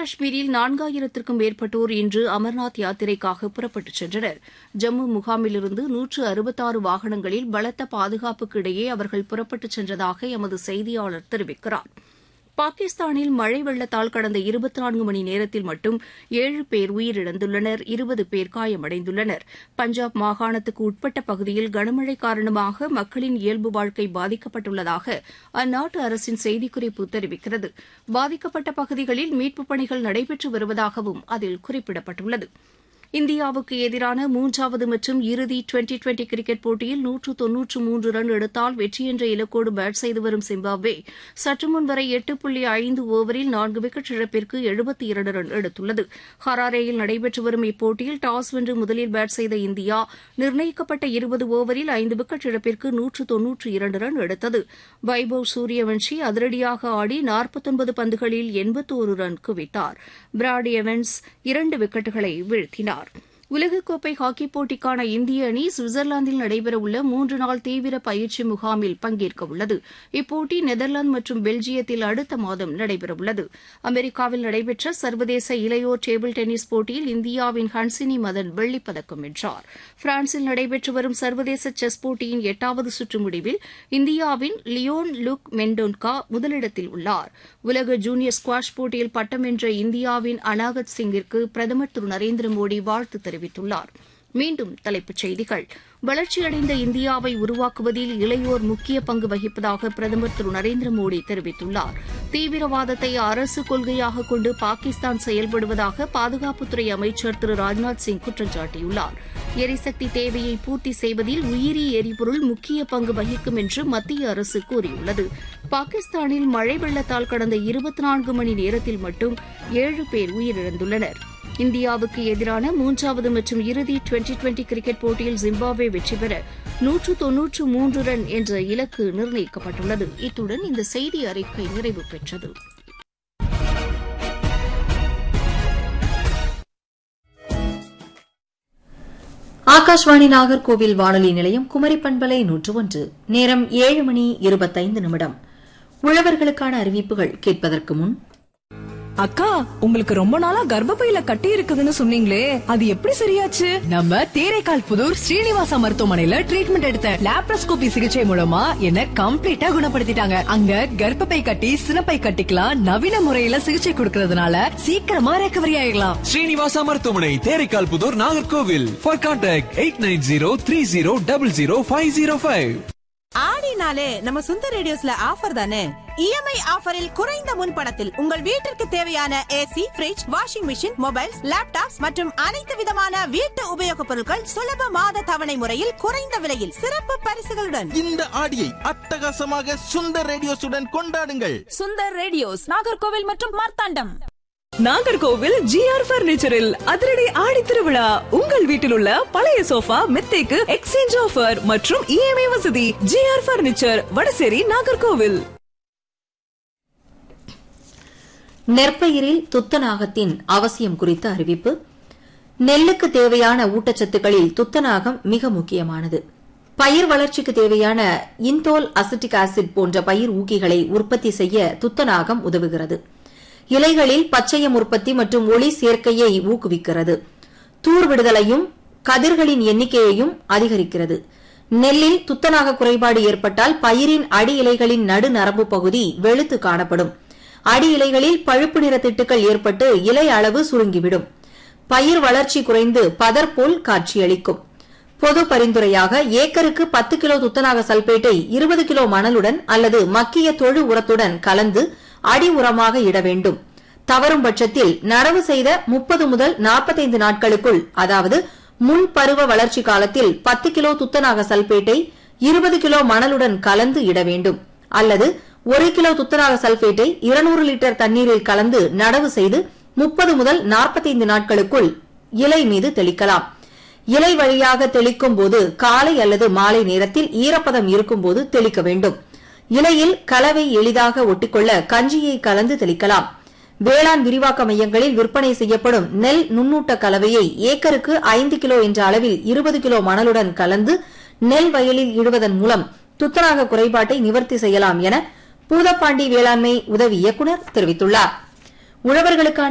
காஷ்மீரில் நான்காயிரத்திற்கும் மேற்பட்டோர் இன்று அமர்நாத் யாத்திரைக்காக புறப்பட்டுச் சென்றனர் ஜம்மு முகாமிலிருந்து நூற்று அறுபத்தாறு வாகனங்களில் பலத்த பாதுகாப்புக்கு இடையே அவர்கள் புறப்பட்டுச் சென்றதாக எமது செய்தியாளர் தெரிவிக்கிறார் பாகிஸ்தானில் மழை வெள்ளத்தால் கடந்த இருபத்தி நான்கு மணி நேரத்தில் மட்டும் ஏழு பேர் உயிரிழந்துள்ளனர் இருபது பேர் காயமடைந்துள்ளனர் பஞ்சாப் மாகாணத்துக்கு உட்பட்ட பகுதியில் கனமழை காரணமாக மக்களின் இயல்பு வாழ்க்கை பாதிக்கப்பட்டுள்ளதாக அந்நாட்டு அரசின் செய்திக்குறிப்பு தெரிவிக்கிறது பாதிக்கப்பட்ட பகுதிகளில் மீட்புப் பணிகள் நடைபெற்று வருவதாகவும் அதில் குறிப்பிடப்பட்டுள்ளது இந்தியாவுக்கு எதிரான மூன்றாவது மற்றும் இறுதி டுவெண்டி டுவெண்டி கிரிக்கெட் போட்டியில் நூற்று தொன்னூற்று மூன்று ரன் எடுத்தால் வெற்றி என்ற இலக்கோடு பேட் செய்து வரும் சிம்பாப்வே சற்று முன் வரை எட்டு புள்ளி ஐந்து ஓவரில் நான்கு விக்கெட் இழப்பிற்கு எழுபத்தி இரண்டு ரன் எடுத்துள்ளது ஹராரேயில் நடைபெற்று வரும் இப்போட்டியில் டாஸ் வென்று முதலில் பேட் செய்த இந்தியா நிர்ணயிக்கப்பட்ட இருபது ஓவரில் ஐந்து விக்கெட் இழப்பிற்கு நூற்று தொன்னூற்று இரண்டு ரன் எடுத்தது வைபவ் சூரியவன்ஷி அதிரடியாக ஆடி நாற்பத்தொன்பது பந்துகளில் எண்பத்தோரு ரன் குவித்தார் பிராட் எவன்ஸ் இரண்டு விக்கெட்டுகளை வீழ்த்தினார் உலகக்கோப்பை ஹாக்கிப் போட்டிக்கான இந்திய அணி சுவிட்சர்லாந்தில் நடைபெறவுள்ள மூன்று நாள் தீவிர பயிற்சி முகாமில் பங்கேற்க உள்ளது இப்போட்டி நெதர்லாந்து மற்றும் பெல்ஜியத்தில் அடுத்த மாதம் நடைபெறவுள்ளது அமெரிக்காவில் நடைபெற்ற சர்வதேச இளையோர் டேபிள் டென்னிஸ் போட்டியில் இந்தியாவின் ஹன்சினி மதன் வெள்ளிப்பதக்கம் வென்றார் பிரான்சில் நடைபெற்று வரும் சர்வதேச செஸ் போட்டியின் எட்டாவது சுற்று முடிவில் இந்தியாவின் லியோன் லுக் மெண்டோன்கா முதலிடத்தில் உள்ளார் உலக ஜூனியர் ஸ்குவாஷ் போட்டியில் பட்டம் வென்ற இந்தியாவின் அனாகத் சிங்கிற்கு பிரதமர் திரு நரேந்திர மோடி வாழ்த்து தெரிவித்துள்ளார் மீண்டும் தலைப்புச் செய்திகள் வளர்ச்சியடைந்த இந்தியாவை உருவாக்குவதில் இளையோர் முக்கிய பங்கு வகிப்பதாக பிரதமர் திரு நரேந்திர மோடி தெரிவித்துள்ளார் தீவிரவாதத்தை அரசு கொள்கையாக கொண்டு பாகிஸ்தான் செயல்படுவதாக பாதுகாப்புத்துறை அமைச்சர் திரு ராஜ்நாத் சிங் குற்றம் சாட்டியுள்ளார் எரிசக்தி தேவையை பூர்த்தி செய்வதில் உயிரி எரிபொருள் முக்கிய பங்கு வகிக்கும் என்று மத்திய அரசு கூறியுள்ளது பாகிஸ்தானில் மழை வெள்ளத்தால் கடந்த இருபத்தி நான்கு மணி நேரத்தில் மட்டும் ஏழு பேர் உயிரிழந்துள்ளனா் இந்தியாவுக்கு எதிரான மூன்றாவது மற்றும் இறுதி டுவெண்டி டுவெண்டி கிரிக்கெட் போட்டியில் ஜிம்பாப்வே வெற்றி பெற நூற்று தொன்னூற்று மூன்று ரன் என்ற இலக்கு நிர்ணயிக்கப்பட்டுள்ளது இத்துடன் இந்த செய்தி அறிக்கை நிறைவு பெற்றது ஆகாஷ்வாணி நாகர்கோவில் வானொலி நிலையம் குமரி பண்பலை நூற்று ஒன்று நேரம் ஏழு மணி இருபத்தைந்து நிமிடம் உழவர்களுக்கான அறிவிப்புகள் கேட்பதற்கு முன் அக்கா உங்களுக்கு ரொம்ப நாளா கர்ப்பப்பையில கட்டி இருக்குதுன்னு சொன்னீங்களே அது எப்படி சரியாச்சு நம்ம தேரைக்கால் புதூர் ஸ்ரீனிவாசா மருத்துவமனையில ட்ரீட்மெண்ட் எடுத்த லாப்ரோஸ்கோபி சிகிச்சை மூலமா என்ன கம்ப்ளீட்டா குணப்படுத்திட்டாங்க அங்க கர்ப்பப்பை கட்டி சினப்பை கட்டிக்கலாம் நவீன முறையில சிகிச்சை கொடுக்கறதுனால சீக்கிரமா ரெக்கவரி ஆயிடலாம் ஸ்ரீனிவாசா மருத்துவமனை Theraikkal Puthur Nagercoil for contact eight nine zero three zero double zero five zero five ஆடினாலே நம்ம சுந்தர் ரேடியோஸ்ல ஆஃபர் தானே இஎம்ஐ ஆஃபரில் குறைந்த முன்பணத்தில் உங்கள் வீட்டிற்கு தேவையான AC fridge washing machine mobiles laptops மற்றும் அனைத்து விதமான வீட்டு உபயோகப் பொருட்கள் சுலப மாத தவணை முறையில் குறைந்த விலையில் சிறப்பு பரிசுகளுடன் இந்த ஆடியை அட்டகாசமாக சுந்தர் ரேடியோஸுடன் கொண்டாடுங்கள் சுந்தர் ரேடியோஸ் நாகர்கோவில் மற்றும் மார்த்தாண்டம் நாகர்கோவில் ஜிஆர் பர்னிச்சரில் அதிரடி ஆடி திருவிழா உங்கள் வீட்டில் உள்ள பழைய சோஃபா மெத்தைக்கு எக்ஸ்சேஞ்ச் ஆஃபர் மற்றும் இஎம்ஐ வசதி ஜிஆர் பர்னிச்சர் வடசேரி நாகர்கோவில் நெற்பயிரில் துத்தநாகத்தின் அவசியம் குறித்த அறிவிப்பு நெல்லுக்கு தேவையான ஊட்டச்சத்துக்களில் துத்தநாகம் மிக முக்கியமானது பயிர் வளர்ச்சிக்கு தேவையான இன்தோல் அசிட்டிக் ஆசிட் போன்ற பயிர் ஊக்கிகளை உற்பத்தி செய்ய துத்தநாகம் உதவுகிறது இலைகளில் பச்சையம் உற்பத்தி மற்றும் ஒளி சேர்க்கையை ஊக்குவிக்கிறது தூர் விடுதலையும் கதிர்களின் எண்ணிக்கையையும் அதிகரிக்கிறது நெல்லில் துத்தநாக குறைபாடு ஏற்பட்டால் பயிரின் அடி இலைகளின் நடு நரம்பு பகுதி வெளுத்து காணப்படும் அடி இலைகளில் பழுப்பு நிற திட்டுக்கள் ஏற்பட்டு இலை அளவு சுருங்கிவிடும் பயிர் வளர்ச்சி குறைந்து பதர் போல் காட்சியளிக்கும் பொது பரிந்துரையாக ஏக்கருக்கு பத்து கிலோ துத்தநாக சல்பேட்டை இருபது கிலோ மணலுடன் அல்லது மக்கிய தொழு உரத்துடன் கலந்து அடி உரமாக இட வேண்டும் தவறும் பட்சத்தில் நடவு செய்த முப்பது முதல் நாற்பத்தைந்து நாட்களுக்குள் அதாவது முன் பருவ வளர்ச்சி காலத்தில் பத்து கிலோ துத்தநாக சல்பேட்டை இருபது கிலோ மணலுடன் கலந்து இட வேண்டும் அல்லது ஒரு கிலோ துத்தநாக சல்பேட்டை இருநூறு லிட்டர் தண்ணீரில் கலந்து நடவு செய்து முப்பது முதல் நாற்பத்தைந்து நாட்களுக்குள் இலை மீது தெளிக்கலாம் இலை வழியாக தெளிக்கும் போது காலை அல்லது மாலை நேரத்தில் ஈரப்பதம் இருக்கும்போது தெளிக்க வேண்டும் இலையில் கலவை எளிதாக ஒட்டிக்கொள்ள கஞ்சியை கலந்து தெளிக்கலாம் வேளாண் விரிவாக்க மையங்களில் விற்பனை செய்யப்படும் நெல் நுண்ணூட்ட கலவையை ஏக்கருக்கு ஐந்து கிலோ என்ற அளவில் இருபது கிலோ மணலுடன் கலந்து நெல் வயலில் இடுவதன் மூலம் துத்தநாக குறைபாட்டை நிவர்த்தி செய்யலாம் என பூதப்பாண்டி வேளாண்மை உதவி இயக்குநர் தெரிவித்துள்ளார் உழவர்களுக்கான